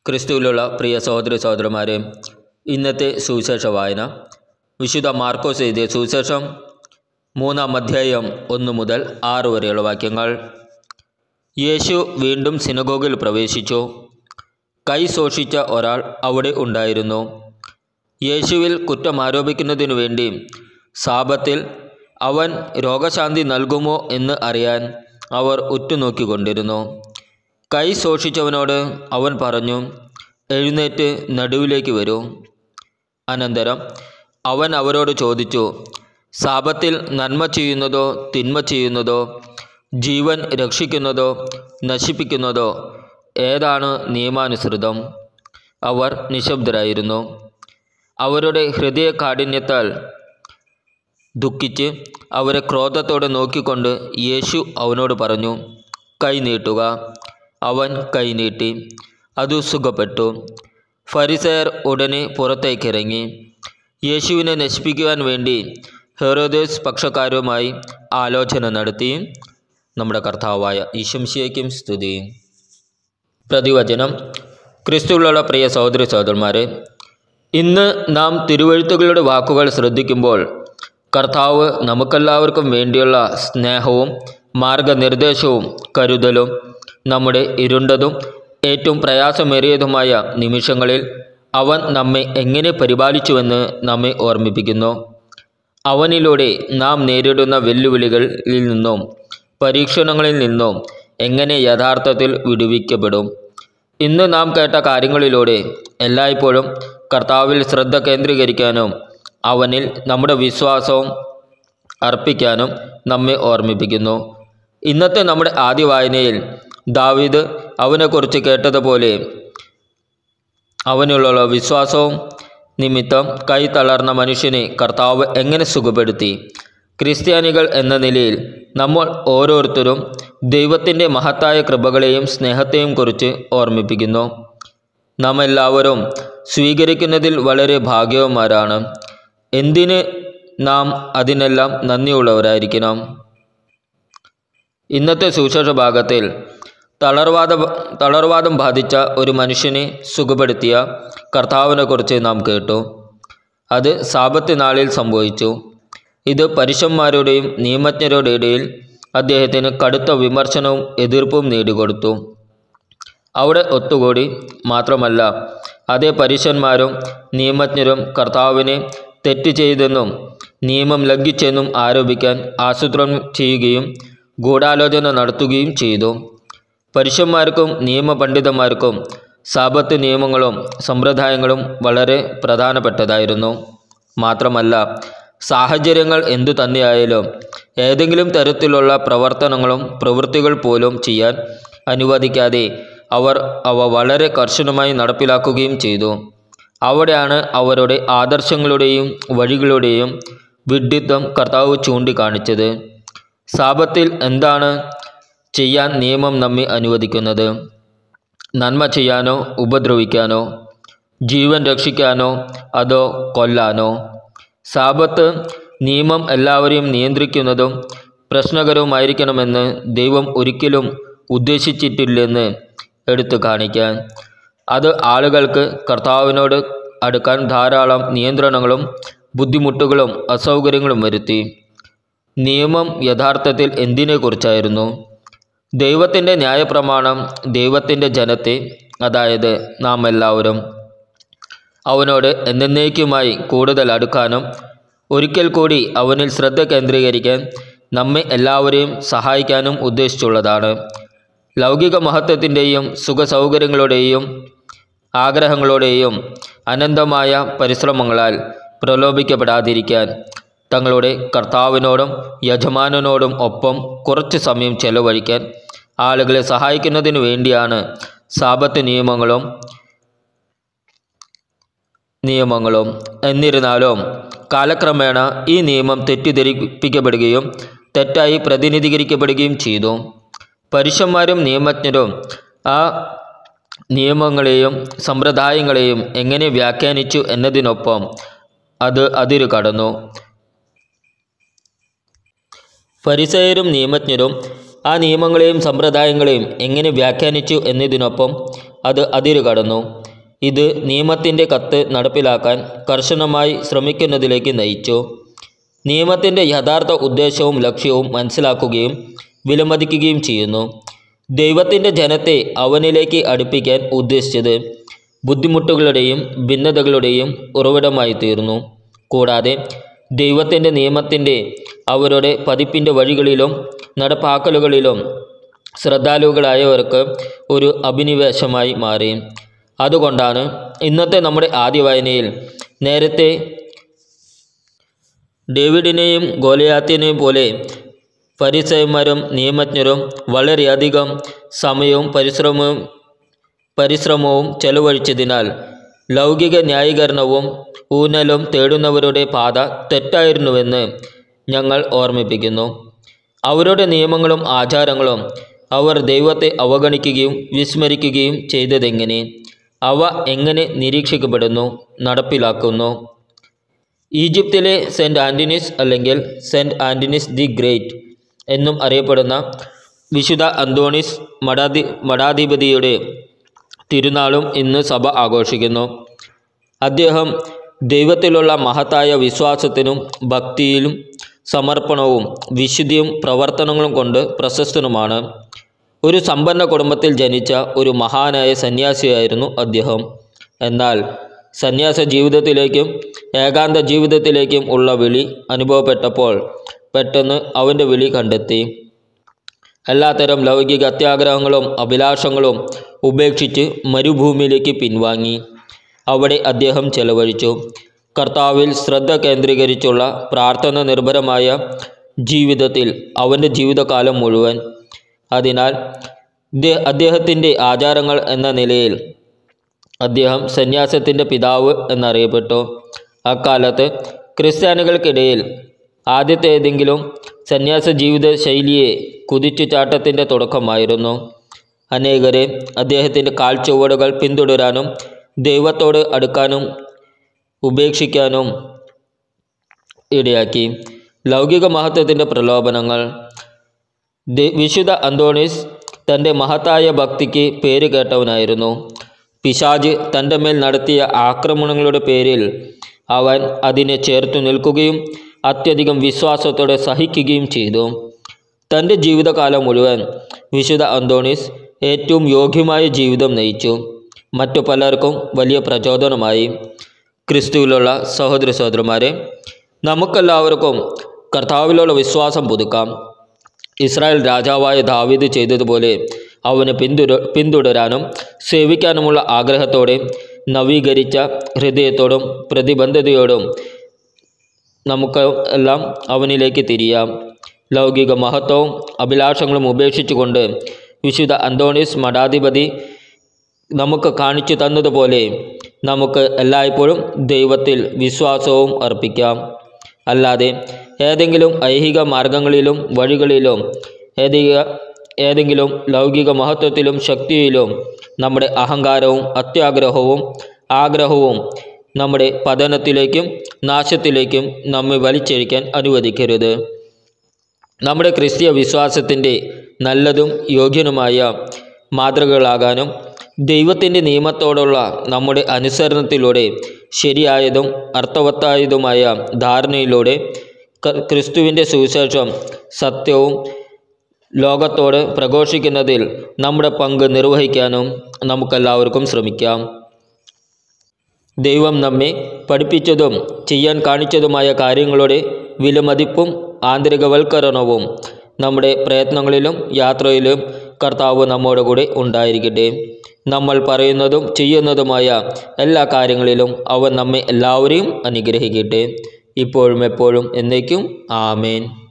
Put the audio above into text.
ക്രിസ്തുവിലുള്ള പ്രിയ സഹോദരി സഹോദരന്മാരെ ഇന്നത്തെ സുവിശേഷ വായന വിശുദ്ധ മാർക്കോസ് എഴുതിയ സുവിശേഷം മൂന്നാം അധ്യായം ഒന്ന് മുതൽ ആറ് വരെയുള്ള വാക്യങ്ങൾ യേശു വീണ്ടും സിനഗോഗിൽ പ്രവേശിച്ചു കൈ ശോഷിച്ച ഒരാൾ അവിടെ ഉണ്ടായിരുന്നു യേശുവിൽ കുറ്റം ആരോപിക്കുന്നതിനു വേണ്ടി സാപത്തിൽ അവൻ രോഗശാന്തി നൽകുമോ എന്ന് അറിയാൻ അവർ ഉറ്റുനോക്കിക്കൊണ്ടിരുന്നു കൈ ശോഷിച്ചവനോട് അവൻ പറഞ്ഞു എഴുന്നേറ്റ് നടുവിലേക്ക് വരൂ അനന്തരം അവൻ അവരോട് ചോദിച്ചു സാപത്തിൽ നന്മ ചെയ്യുന്നതോ തിന്മ ചെയ്യുന്നതോ ജീവൻ രക്ഷിക്കുന്നതോ നശിപ്പിക്കുന്നതോ ഏതാണ് നിയമാനുസൃതം അവർ നിശബ്ദരായിരുന്നു അവരുടെ ഹൃദയ കാഠിന്യത്താൽ ദുഃഖിച്ച് അവരെ ക്രോധത്തോടെ നോക്കിക്കൊണ്ട് യേശു അവനോട് പറഞ്ഞു കൈ നീട്ടുക അവൻ കൈ നീട്ടി അത് സുഖപ്പെട്ടു ഫരിസയർ ഉടനെ പുറത്തേക്കിറങ്ങി യേശുവിനെ നശിപ്പിക്കുവാൻ വേണ്ടി ഹെറോദേസ് പക്ഷക്കാരുമായി ആലോചന നടത്തി നമ്മുടെ കർത്താവായ ഈശംശിയയ്ക്കും സ്തുതി പ്രതിവചനം ക്രിസ്തുവിലുള്ള പ്രിയ സഹോദരി സഹോദരന്മാരെ ഇന്ന് നാം തിരുവഴുത്തുകളുടെ വാക്കുകൾ ശ്രദ്ധിക്കുമ്പോൾ കർത്താവ് നമുക്കെല്ലാവർക്കും വേണ്ടിയുള്ള സ്നേഹവും മാർഗനിർദ്ദേശവും കരുതലും നമ്മുടെ ഇരുണ്ടതും ഏറ്റവും പ്രയാസമേറിയതുമായ നിമിഷങ്ങളിൽ അവൻ നമ്മെ എങ്ങനെ പരിപാലിച്ചുവെന്ന് നമ്മെ ഓർമ്മിപ്പിക്കുന്നു അവനിലൂടെ നാം നേരിടുന്ന വെല്ലുവിളികളിൽ നിന്നും പരീക്ഷണങ്ങളിൽ നിന്നും എങ്ങനെ യഥാർത്ഥത്തിൽ വിടുവിക്കപ്പെടും ഇന്ന് നാം കേട്ട കാര്യങ്ങളിലൂടെ എല്ലായ്പ്പോഴും കർത്താവിൽ ശ്രദ്ധ കേന്ദ്രീകരിക്കാനും അവനിൽ നമ്മുടെ വിശ്വാസവും അർപ്പിക്കാനും നമ്മെ ഓർമ്മിപ്പിക്കുന്നു ഇന്നത്തെ നമ്മുടെ ആദ്യ വായനയിൽ ദാവീദ് അവനെക്കുറിച്ച് കേട്ടതുപോലെ അവനുള്ള വിശ്വാസവും നിമിത്തം കൈ തളർന്ന മനുഷ്യനെ കർത്താവ് എങ്ങനെ സുഖപ്പെടുത്തി ക്രിസ്ത്യാനികൾ എന്ന നിലയിൽ നമ്മൾ ഓരോരുത്തരും ദൈവത്തിൻ്റെ മഹത്തായ കൃപകളെയും സ്നേഹത്തെയും കുറിച്ച് ഓർമ്മിപ്പിക്കുന്നു നാം എല്ലാവരും സ്വീകരിക്കുന്നതിൽ വളരെ ഭാഗ്യവന്മാരാണ് എന്തിന് നാം അതിനെല്ലാം നന്ദിയുള്ളവരായിരിക്കണം ഇന്നത്തെ സുവിശേഷ ഭാഗത്തിൽ തളർവാദ തളർവാദം ബാധിച്ച ഒരു മനുഷ്യനെ സുഖപ്പെടുത്തിയ കർത്താവിനെക്കുറിച്ച് നാം കേട്ടു അത് സാപത്ത് നാളിൽ സംഭവിച്ചു ഇത് പരുഷന്മാരുടെയും നിയമജ്ഞരുടെ ഇടയിൽ അദ്ദേഹത്തിന് കടുത്ത വിമർശനവും എതിർപ്പും നേടിക്കൊടുത്തു അവിടെ ഒത്തുകൂടി മാത്രമല്ല അതേ പരുഷന്മാരും നിയമജ്ഞരും കർത്താവിനെ തെറ്റ് ചെയ്തെന്നും നിയമം ലംഘിച്ചെന്നും ആരോപിക്കാൻ ആസൂത്രണം ചെയ്യുകയും ഗൂഢാലോചന നടത്തുകയും ചെയ്തു പരുഷന്മാർക്കും നിയമപണ്ഡിതന്മാർക്കും സാപത്ത് നിയമങ്ങളും സമ്പ്രദായങ്ങളും വളരെ പ്രധാനപ്പെട്ടതായിരുന്നു മാത്രമല്ല സാഹചര്യങ്ങൾ എന്തു തന്നെയായാലും ഏതെങ്കിലും തരത്തിലുള്ള പ്രവർത്തനങ്ങളും പ്രവൃത്തികൾ പോലും ചെയ്യാൻ അനുവദിക്കാതെ അവർ അവ വളരെ കർശനമായി നടപ്പിലാക്കുകയും ചെയ്തു അവിടെയാണ് അവരുടെ ആദർശങ്ങളുടെയും വഴികളുടെയും വിഡ്ഢിത്വം കർത്താവ് ചൂണ്ടിക്കാണിച്ചത് സാപത്തിൽ എന്താണ് ചെയ്യാൻ നിയമം നമ്മെ അനുവദിക്കുന്നത് നന്മ ചെയ്യാനോ ഉപദ്രവിക്കാനോ ജീവൻ രക്ഷിക്കാനോ അതോ കൊല്ലാനോ സാപത്ത് നിയമം എല്ലാവരെയും നിയന്ത്രിക്കുന്നതും പ്രശ്നകരവുമായിരിക്കണമെന്ന് ദൈവം ഒരിക്കലും ഉദ്ദേശിച്ചിട്ടില്ലെന്ന് എടുത്തു കാണിക്കാൻ അത് ആളുകൾക്ക് കർത്താവിനോട് അടുക്കാൻ ധാരാളം നിയന്ത്രണങ്ങളും ബുദ്ധിമുട്ടുകളും അസൗകര്യങ്ങളും വരുത്തി നിയമം യഥാർത്ഥത്തിൽ എന്തിനെക്കുറിച്ചായിരുന്നു ദൈവത്തിൻ്റെ ന്യായപ്രമാണം ദൈവത്തിൻ്റെ ജനത്തെ അതായത് നാം എല്ലാവരും അവനോട് എന്നേക്കുമായി കൂടുതൽ അടുക്കാനും ഒരിക്കൽ കൂടി അവനിൽ ശ്രദ്ധ കേന്ദ്രീകരിക്കാൻ നമ്മെ എല്ലാവരെയും സഹായിക്കാനും ഉദ്ദേശിച്ചുള്ളതാണ് ലൗകിക മഹത്വത്തിൻ്റെയും സുഖസൗകര്യങ്ങളുടെയും ആഗ്രഹങ്ങളുടെയും അനന്തമായ പരിശ്രമങ്ങളാൽ പ്രലോഭിക്കപ്പെടാതിരിക്കാൻ തങ്ങളുടെ കർത്താവിനോടും യജമാനനോടും ഒപ്പം കുറച്ച് സമയം ചെലവഴിക്കാൻ ആളുകളെ സഹായിക്കുന്നതിനു വേണ്ടിയാണ് സാപത്ത് നിയമങ്ങളും നിയമങ്ങളും എന്നിരുന്നാലും കാലക്രമേണ ഈ നിയമം തെറ്റിദ്ധരിപ്പിക്കപ്പെടുകയും തെറ്റായി പ്രതിനിധീകരിക്കപ്പെടുകയും ചെയ്തു പരുഷന്മാരും നിയമജ്ഞരും ആ നിയമങ്ങളെയും സമ്പ്രദായങ്ങളെയും എങ്ങനെ വ്യാഖ്യാനിച്ചു എന്നതിനൊപ്പം അത് അതിരു കടന്നു ഫരിസയരും നിയമജ്ഞരും ആ നിയമങ്ങളെയും സമ്പ്രദായങ്ങളെയും എങ്ങനെ വ്യാഖ്യാനിച്ചു എന്നതിനൊപ്പം അത് അതിരു കടന്നു ഇത് നിയമത്തിൻ്റെ കത്ത് നടപ്പിലാക്കാൻ കർശനമായി ശ്രമിക്കുന്നതിലേക്ക് നയിച്ചു നിയമത്തിൻ്റെ യഥാർത്ഥ ഉദ്ദേശവും ലക്ഷ്യവും മനസ്സിലാക്കുകയും വിലമതിക്കുകയും ചെയ്യുന്നു ദൈവത്തിൻ്റെ ജനത്തെ അവനിലേക്ക് അടുപ്പിക്കാൻ ഉദ്ദേശിച്ചത് ബുദ്ധിമുട്ടുകളുടെയും ഭിന്നതകളുടെയും ഉറവിടമായി തീർന്നു കൂടാതെ ദൈവത്തിൻ്റെ നിയമത്തിൻ്റെ അവരുടെ പതിപ്പിൻ്റെ വഴികളിലും നടപ്പാക്കലുകളിലും ശ്രദ്ധാലുക്കളായവർക്ക് ഒരു അഭിനിവേശമായി മാറി അതുകൊണ്ടാണ് ഇന്നത്തെ നമ്മുടെ ആദ്യ വായനയിൽ നേരത്തെ ഡേവിഡിനെയും ഗോലയാത്തിനെയും പോലെ പരിസയന്മാരും നിയമജ്ഞരും വളരെയധികം സമയവും പരിശ്രമവും പരിശ്രമവും ചെലവഴിച്ചതിനാൽ ലൗകിക ന്യായീകരണവും ഊന്നലും തേടുന്നവരുടെ പാത തെറ്റായിരുന്നുവെന്ന് ഞങ്ങൾ ഓർമ്മിപ്പിക്കുന്നു അവരുടെ നിയമങ്ങളും ആചാരങ്ങളും അവർ ദൈവത്തെ അവഗണിക്കുകയും വിസ്മരിക്കുകയും ചെയ്തതെങ്ങനെ അവ എങ്ങനെ നിരീക്ഷിക്കപ്പെടുന്നു നടപ്പിലാക്കുന്നു ഈജിപ്തിലെ സെൻറ്റ് ആൻ്റണീസ് അല്ലെങ്കിൽ സെൻറ്റ് ആൻ്റണീസ് ദി ഗ്രേറ്റ് എന്നും അറിയപ്പെടുന്ന വിശുദ്ധ അന്തോണീസ് മഠാധി മഠാധിപതിയുടെ തിരുനാളും ഇന്ന് സഭ ആഘോഷിക്കുന്നു അദ്ദേഹം ദൈവത്തിലുള്ള മഹത്തായ വിശ്വാസത്തിനും ഭക്തിയിലും സമർപ്പണവും വിശുദ്ധിയും പ്രവർത്തനങ്ങളും കൊണ്ട് പ്രശസ്തനുമാണ് ഒരു സമ്പന്ന കുടുംബത്തിൽ ജനിച്ച ഒരു മഹാനായ സന്യാസിയായിരുന്നു അദ്ദേഹം എന്നാൽ സന്യാസ ജീവിതത്തിലേക്കും ഏകാന്ത ജീവിതത്തിലേക്കും ഉള്ള വിളി അനുഭവപ്പെട്ടപ്പോൾ പെട്ടെന്ന് അവൻ്റെ വിളി കണ്ടെത്തി എല്ലാത്തരം ലൗകിക അത്യാഗ്രഹങ്ങളും അഭിലാഷങ്ങളും ഉപേക്ഷിച്ച് മരുഭൂമിയിലേക്ക് പിൻവാങ്ങി അവിടെ അദ്ദേഹം ചെലവഴിച്ചു കർത്താവിൽ ശ്രദ്ധ കേന്ദ്രീകരിച്ചുള്ള പ്രാർത്ഥന നിർഭരമായ ജീവിതത്തിൽ അവൻ്റെ ജീവിതകാലം മുഴുവൻ അതിനാൽ ദേ- അദ്ദേഹത്തിൻ്റെ ആചാരങ്ങൾ എന്ന നിലയിൽ അദ്ദേഹം സന്യാസത്തിൻ്റെ പിതാവ് എന്നറിയപ്പെട്ടു അക്കാലത്ത് ക്രിസ്ത്യാനികൾക്കിടയിൽ ആദ്യത്തെ ഏതെങ്കിലും സന്യാസ ജീവിത ശൈലിയെ കുതിച്ചുചാട്ടത്തിൻ്റെ തുടക്കമായിരുന്നു അനേകരെ അദ്ദേഹത്തിൻ്റെ കാൽച്ചുവടുകൾ പിന്തുടരാനും ദൈവത്തോട് അടുക്കാനും ഉപേക്ഷിക്കാനും ഇടയാക്കി ലൗകിക മഹത്വത്തിൻ്റെ പ്രലോഭനങ്ങൾ ദ- വിശുദ്ധ അന്തോണീസ് തൻ്റെ മഹത്തായ ഭക്തിക്ക് പേര് കേട്ടവനായിരുന്നു പിശാജ് തൻ്റെ മേൽ നടത്തിയ ആക്രമണങ്ങളുടെ പേരിൽ അവൻ അതിനെ ചേർത്തു നിൽക്കുകയും അത്യധികം വിശ്വാസത്തോടെ സഹിക്കുകയും ചെയ്തു തൻ്റെ ജീവിതകാലം മുഴുവൻ വിശുദ്ധ അന്തോണീസ് ഏറ്റവും യോഗ്യമായ ജീവിതം നയിച്ചു മറ്റു പലർക്കും വലിയ പ്രചോദനമായി ക്രിസ്തുവിലുള്ള സഹോദര സഹോദരന്മാരെ നമുക്കെല്ലാവർക്കും കർത്താവിലുള്ള വിശ്വാസം പുതുക്കാം ഇസ്രായേൽ രാജാവായ ദാവീദ് ചെയ്തതുപോലെ അവനെ പിന്തുട പിന്തുടരാനും സേവിക്കാനുമുള്ള ആഗ്രഹത്തോടെ നവീകരിച്ച ഹൃദയത്തോടും പ്രതിബദ്ധതയോടും നമുക്ക് എല്ലാം അവനിലേക്ക് തിരിയാം ലൗകിക മഹത്വവും അഭിലാഷങ്ങളും ഉപേക്ഷിച്ചുകൊണ്ട് വിശുദ്ധ അന്തോണീസ് മഠാധിപതി നമുക്ക് കാണിച്ചു തന്നതുപോലെ നമുക്ക് എല്ലായ്പ്പോഴും ദൈവത്തിൽ വിശ്വാസവും അർപ്പിക്കാം അല്ലാതെ ഏതെങ്കിലും ഐഹിക മാർഗങ്ങളിലും വഴികളിലും ഏതിക ഏതെങ്കിലും ലൗകിക മഹത്വത്തിലും ശക്തിയിലും നമ്മുടെ അഹങ്കാരവും അത്യാഗ്രഹവും ആഗ്രഹവും നമ്മുടെ പതനത്തിലേക്കും നാശത്തിലേക്കും നമ്മെ വലിച്ചഴിക്കാൻ അനുവദിക്കരുത് നമ്മുടെ ക്രിസ്തീയ വിശ്വാസത്തിൻ്റെ നല്ലതും യോഗ്യനുമായ മാതൃകകളാകാനും ദൈവത്തിൻ്റെ നിയമത്തോടുള്ള നമ്മുടെ അനുസരണത്തിലൂടെ ശരിയായതും അർത്ഥവത്തായതുമായ ധാരണയിലൂടെ ക- ക്രിസ്തുവിൻ്റെ സുവിശേഷം സത്യവും ലോകത്തോട് പ്രഘോഷിക്കുന്നതിൽ നമ്മുടെ പങ്ക് നിർവഹിക്കാനും നമുക്കെല്ലാവർക്കും ശ്രമിക്കാം ദൈവം നമ്മെ പഠിപ്പിച്ചതും ചെയ്യാൻ കാണിച്ചതുമായ കാര്യങ്ങളുടെ വിലമതിപ്പും ആന്തരികവൽക്കരണവും നമ്മുടെ പ്രയത്നങ്ങളിലും യാത്രയിലും കർത്താവ് നമ്മോട് കൂടെ ഉണ്ടായിരിക്കട്ടെ നമ്മൾ പറയുന്നതും ചെയ്യുന്നതുമായ എല്ലാ കാര്യങ്ങളിലും അവൻ നമ്മെ എല്ലാവരെയും അനുഗ്രഹിക്കട്ടെ ഇപ്പോഴും എപ്പോഴും എന്നേക്കും ആമേൻ